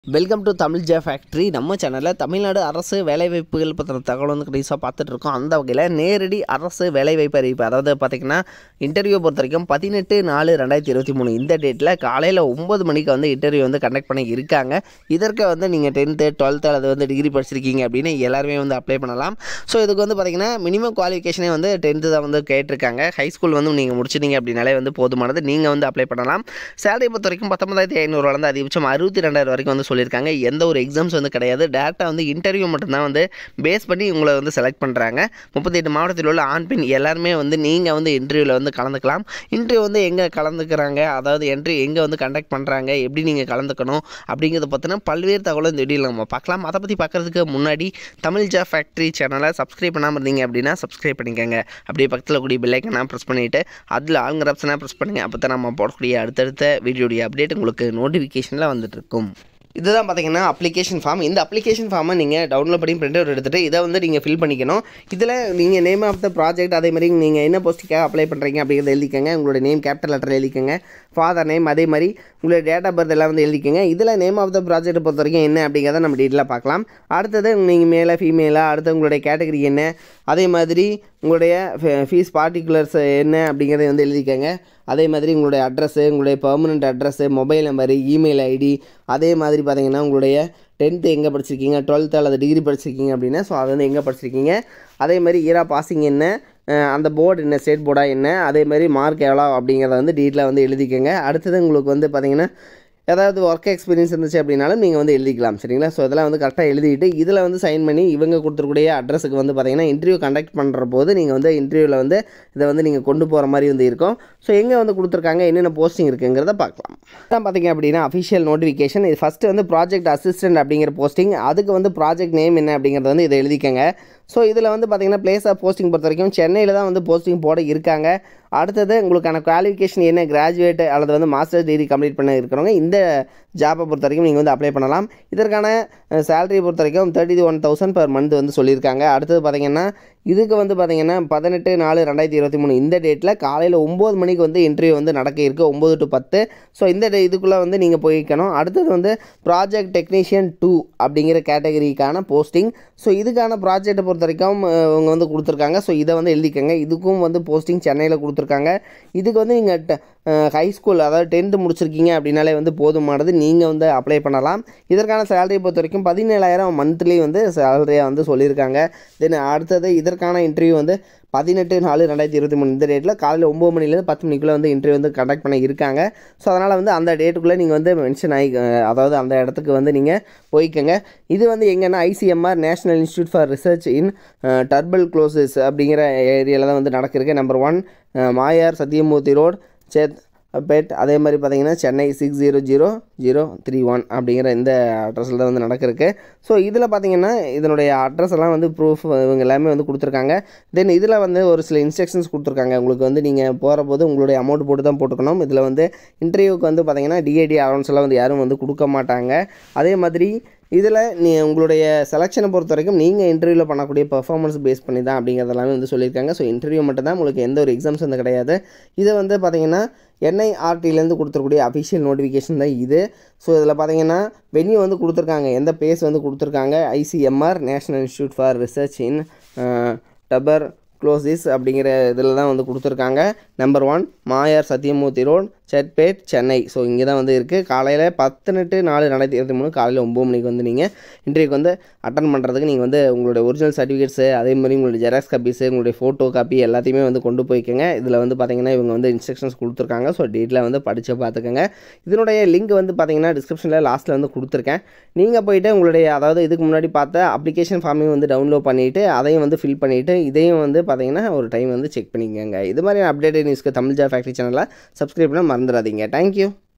welcome to Tamil ஜே factory நம்ம சேனலில் தமிழ்நாடு அரசு வேலைவாய்ப்புகள் பற்றின தகவல் வந்து கடைசியாக பார்த்துட்டு இருக்கோம் அந்த வகையில் நேரடி அரசு வேலைவாய்ப்பு அறிவிப்பு அதாவது பார்த்திங்கன்னா இன்டர்வியூ பொறுத்த வரைக்கும் பதினெட்டு நாலு ரெண்டாயிரத்தி இருபத்தி மூணு இந்த டேட்டில் காலையில் ஒம்பது மணிக்கு வந்து இன்டர்வியூ வந்து கண்டக்ட் பண்ணி இருக்காங்க இதற்கு வந்து நீங்கள் டென்த்து டுவெல்த்து அல்லது வந்து டிகிரி படிச்சிருக்கீங்க அப்படின்னு எல்லாருமே வந்து அப்ளை பண்ணலாம் ஸோ இதுக்கு வந்து பார்த்திங்கன்னா மினிமம் குவாலிஃபிகேஷனே வந்து டென்த்து தான் வந்து கேட்டிருக்காங்க ஹை ஸ்கூல் வந்து நீங்கள் முடிச்சிட்டீங்க அப்படின்னாலே வந்து போதுமானது நீங்கள் வந்து அப்ளை பண்ணலாம் சேலரி பொறுத்த வரைக்கும் பத்தொன்பதாயிரத்தி ஐநூறுவாலேருந்து அதிகபட்சம் அறுபத்தி ரெண்டாயிரம் வரைக்கும் வந்து சொல்லியிருக்காங்க எந்த ஒரு எக்ஸாம்ஸ் வந்து கிடையாது டேரெக்டாக வந்து இன்டர்வியூ மட்டும்தான் வந்து பேஸ் பண்ணி உங்களை வந்து செலக்ட் பண்ணுறாங்க முப்பத்தெட்டு மாவட்டத்தில் உள்ள ஆண் பெண் எல்லாருமே வந்து நீங்கள் வந்து இன்டர்வியூவில் வந்து கலந்துக்கலாம் இன்டர்வியூ வந்து எங்கே கலந்துக்கிறாங்க அதாவது என்ட்ரி எங்கே வந்து கண்டக்ட் பண்ணுறாங்க எப்படி நீங்கள் கலந்துக்கணும் அப்படிங்கிறத பற்றின பல்வேறு தகவலும் இந்த வீடியோவில் நம்ம பார்க்கலாம் அதை பற்றி பார்க்குறதுக்கு முன்னாடி தமிழ் ஜா ஃபேக்ட்ரி சேனலை சப்ஸ்கிரைப் பண்ணாமல் இருந்தீங்க அப்படின்னா சப்ஸ்கிரைப் பண்ணிக்கோங்க அப்படியே பக்கத்தில் கூடிய பெல்லைக்கனை ப்ரெஸ் பண்ணிவிட்டு அதில் ஆளுங்கிற ஆப்ஷனாக ப்ரெஸ் பண்ணுங்கள் அப்போ தான் நம்ம போடக்கூடிய அடுத்தடுத்த வீடியோடைய அப்டேட் உங்களுக்கு நோட்டிஃபிகேஷனில் வந்துட்டு இருக்கும் இதுதான் பார்த்தீங்கன்னா அப்ளிகேஷன் ஃபார்ம் இந்த அப்ளிகேஷன் ஃபார்மை நீங்கள் டவுன்லோட் பண்ணி பிரிண்ட் அவுட் எடுத்துகிட்டு இதை வந்து நீங்கள் ஃபில் பண்ணிக்கணும் இதில் நீங்கள் நேம் ஆஃப் த ப்ராஜெக்ட் அதே மாதிரி நீங்கள் என்ன போஸ்ட்டுக்காக அப்ளை பண்ணுறீங்க அப்படிங்கிறத எழுதிக்கங்க உங்களோட நேம் கேபிட்டல் லெட்டர் எழுதிக்கங்க ஃபாதர் நேம் அதே மாதிரி உங்களோட டேட் ஆஃப் பர்த் எல்லாம் வந்து எழுதிக்கங்க இதில் நேம் ஆஃப் த ப்ராஜெக்ட் பொறுத்த வரைக்கும் என்ன அப்படிங்கிறத நம்ம டீட்டெயிலாக பார்க்கலாம் அடுத்தது நீங்கள் மேலே ஃபீமேலா அடுத்து உங்களுடைய கேட்டகரி என்ன அதே மாதிரி உங்களுடைய ஃபீஸ் பார்ட்டிகுலர்ஸ் என்ன அப்படிங்கிறத வந்து எழுதிக்கங்க அதே மாதிரி உங்களுடைய அட்ரஸ்ஸு உங்களுடைய permanent address mobile number email ID அதே மாதிரி பார்த்தீங்கன்னா உங்களுடைய டென்த்து எங்கே படிச்சிருக்கீங்க டுவெல்த்து அல்லது டிகிரி படிச்சிருக்கீங்க அப்படின்னா ஸோ அது வந்து எங்கே படிச்சிருக்கீங்க அதே மாதிரி ஈரா பாசிங் என்ன அஹ் அந்த போர்டு என்ன ஸ்டேட் போர்டாக என்ன அதே மாதிரி மார்க் எவ்வளோ அப்படிங்கிறத வந்து டீட்டெயிலாக வந்து எழுதிக்கங்க அடுத்தது உங்களுக்கு வந்து பார்த்தீங்கன்னா ஏதாவது ஒர்க் எக்ஸ்பீரியன்ஸ் இருந்துச்சு அப்படின்னாலும் நீங்கள் வந்து எழுதிக்கலாம் சரிங்களா ஸோ இதெல்லாம் வந்து கரெக்டாக எழுதிட்டு இதில் வந்து சைன் பண்ணி இவங்க கொடுத்துருக்கூடிய அட்ரஸுக்கு வந்து பார்த்தீங்கன்னா இன்டர்வியூ கண்டக்ட் பண்ணுற போது நீங்கள் வந்து இன்டர்வியூவில் வந்து இதை வந்து நீங்கள் கொண்டு போகிற மாதிரி வந்து இருக்கும் ஸோ எங்கே வந்து கொடுத்துருக்காங்க என்னென்ன போஸ்டிங் இருக்குங்கிறத பார்க்கலாம் தான் பார்த்தீங்க அப்படின்னா அஃபிஷியல் நோட்டிஃபிகேஷன் இது ஃபஸ்ட்டு வந்து ப்ராஜெக்ட் அசிஸ்டன்ட் அப்படிங்கிற போஸ்டிங் அதுக்கு வந்து ப்ராஜெக்ட் நேம் என்ன அப்படிங்கிறத வந்து இதை எழுதிக்கங்க ஸோ இதில் வந்து பார்த்தீங்கன்னா பிளேஸ் ஆஃப் போஸ்டிங் பொறுத்த வரைக்கும் சென்னையில் தான் வந்து போஸ்டிங் போட இருக்காங்க அடுத்தது உங்களுக்கான குவாலிஃபிகேஷன் என்ன கிராஜுவேட் அல்லது வந்து மாஸ்டர் டிகிரி கம்ப்ளீட் பண்ண இருக்கிறவங்க இந்த ஜாப்பை பொறுத்த வரைக்கும் நீங்கள் வந்து அப்ளை பண்ணலாம் இதற்கான சேலரி பொறுத்த வரைக்கும் thirty one thousand per month வந்து சொல்லியிருக்காங்க அடுத்தது பார்த்தீங்கன்னா இதுக்கு வந்து பார்த்தீங்கன்னா பதினெட்டு நாலு ரெண்டாயிரத்தி இருபத்தி மூணு இந்த டேட்டில் காலையில் ஒம்பது மணிக்கு வந்து இன்டர்வியூ வந்து நடக்க இருக்குது ஒம்பது டு பத்து ஸோ இந்த டே இதுக்குள்ளே வந்து நீங்கள் போய்க்கணும் அடுத்தது வந்து ப்ராஜெக்ட் டெக்னீஷியன் டூ அப்படிங்கிற கேட்டகரிக்கான போஸ்டிங் ஸோ இதுக்கான ப்ராஜெக்ட்டை பொறுத்த வரைக்கும் அஹ், இவங்க வந்து கொடுத்துருக்காங்க ஸோ இதை வந்து எழுதிக்கங்க இதுக்கும் வந்து போஸ்டிங் சென்னையில் கொடுத்துருக்காங்க இதுக்கு வந்து நீங்கள் ஹை ஸ்கூல் அதாவது டென்த்து முடிச்சிருக்கீங்க அப்படின்னாலே வந்து போதுமானது நீங்கள் வந்து அப்ளை பண்ணலாம் இதற்கான சேலரி பொறுத்த வரைக்கும் பதினேழாயிரம் மந்த்லி வந்து சேலரியாக வந்து சொல்லியிருக்காங்க தென் அடுத்தது இதற்கான இன்டர்வியூ வந்து பதினெட்டு நாலு ரெண்டாயிரத்தி இருபத்தி மூணு இந்த டேட்டில் காலையில் ஒம்பது மணிலேருந்து பத்து மணிக்குள்ளே வந்து இன்டர்வியூ வந்து கண்டக்ட் பண்ண இருக்காங்க ஸோ அதனால் வந்து அந்த டேட்டுக்குள்ளே நீங்கள் வந்து மென்ஷன் ஆகி அஹ், அதாவது அந்த இடத்துக்கு வந்து நீங்கள் போய்க்கங்க இது வந்து எங்கன்னா ICMR national institute for research in tuberculosis அப்படிங்கிற ஏரியாவில் தான் வந்து நடக்கிருக்கு number one mayor Sathyamoorthy road Chetpet அதே மாதிரி பார்த்தீங்கன்னா Chennai six zero zero zero three one அப்படிங்கிற இந்த அட்ரஸில் தான் வந்து நடக்கிறதுக்கு ஸோ இதில் பார்த்தீங்கன்னா இதனுடைய அட்ரஸ் எல்லாம் வந்து ப்ரூஃப் இவங்க எல்லாமே வந்து கொடுத்துருக்காங்க தென் இதில் வந்து ஒரு சில இன்ஸ்ட்ரக்ஷன்ஸ் கொடுத்துருக்காங்க உங்களுக்கு வந்து நீங்கள் போகிற போது உங்களுடைய அமௌண்ட் போட்டு தான் போட்டுக்கணும் இதில் வந்து இன்டர்வியூக்கு வந்து பார்த்தீங்கன்னா டிஏடி அலவன்ஸ் எல்லாம் வந்து யாரும் வந்து கொடுக்க மாட்டாங்க அதே மாதிரி இதில் நீ உங்களுடைய செலெக்ஷனை பொறுத்த வரைக்கும் நீங்கள் இன்டர்வியூவில் பண்ணக்கூடிய பெர்ஃபார்மன்ஸ் பேஸ் பண்ணி தான் அப்படிங்கிறதெல்லாமே வந்து சொல்லியிருக்காங்க ஸோ இன்டர்வியூ மட்டும் தான் உங்களுக்கு எந்த ஒரு எக்ஸாம்ஸ் வந்து கிடையாது இது வந்து பார்த்தீங்கன்னா என்ஐஆர்டிலேருந்து கொடுத்துருக்கூடிய அஃபிஷியல் நோட்டிஃபிகேஷன் தான் இது ஸோ இதில் பார்த்தீங்கன்னா வென்யூ வந்து கொடுத்துருக்காங்க எந்த பேஸ் வந்து கொடுத்துருக்காங்க ICMR national institute for research in tuberculosis அப்படிங்கிற இதில் தான் வந்து கொடுத்துருக்காங்க number one mayor Sathyamoorthy road Chetpet Chennai so இங்கே தான் வந்து இருக்குது காலையில் பத்தெட்டு நாலு ரெண்டாயிரத்தி இருபத்தி மூணு காலையில் ஒம்பது மணிக்கு வந்து நீங்கள் இன்டர்வியூக்கு வந்து அட்டன் பண்ணுறதுக்கு நீங்கள் வந்து உங்களுடைய ஒரிஜினல் சர்டிஃபிகேட்ஸு அதே மாதிரி உங்களுடைய ஜெராக்ஸ் காப்பீஸு உங்களுடைய ஃபோட்டோ காப்பி எல்லாத்தையுமே வந்து கொண்டு போய்க்கோங்க இதில் வந்து பார்த்தீங்கன்னா இவங்க வந்து இன்ஸ்ட்ரக்ஷன்ஸ் கொடுத்துருக்காங்க ஸோ டீட்டெயிலாக வந்து படித்து பார்த்துக்கோங்க இதனுடைய லிங்க் வந்து பார்த்தீங்கன்னா டிஸ்கிரிப்ஷனில் லாஸ்ட்டில் வந்து கொடுத்துருக்கேன் நீங்கள் போயிட்டு உங்களுடைய அதாவது இதுக்கு முன்னாடி பார்த்த அப்ளிகேஷன் ஃபார்மையும் வந்து டவுன்லோட் பண்ணிவிட்டு அதையும் வந்து ஃபில் பண்ணிவிட்டு இதையும் வந்து பார்த்தீங்கன்னா ஒரு டைம் வந்து செக் பண்ணிக்கோங்க இது மாதிரி அப்டேட்டட் நியூஸ்க்கு தமிழ் ஜா ஃபேக்ட்ரி சேனலில் சப்ஸ்கிரைப் பண்ண மறந்துடாதீங்க தேங்க்யூ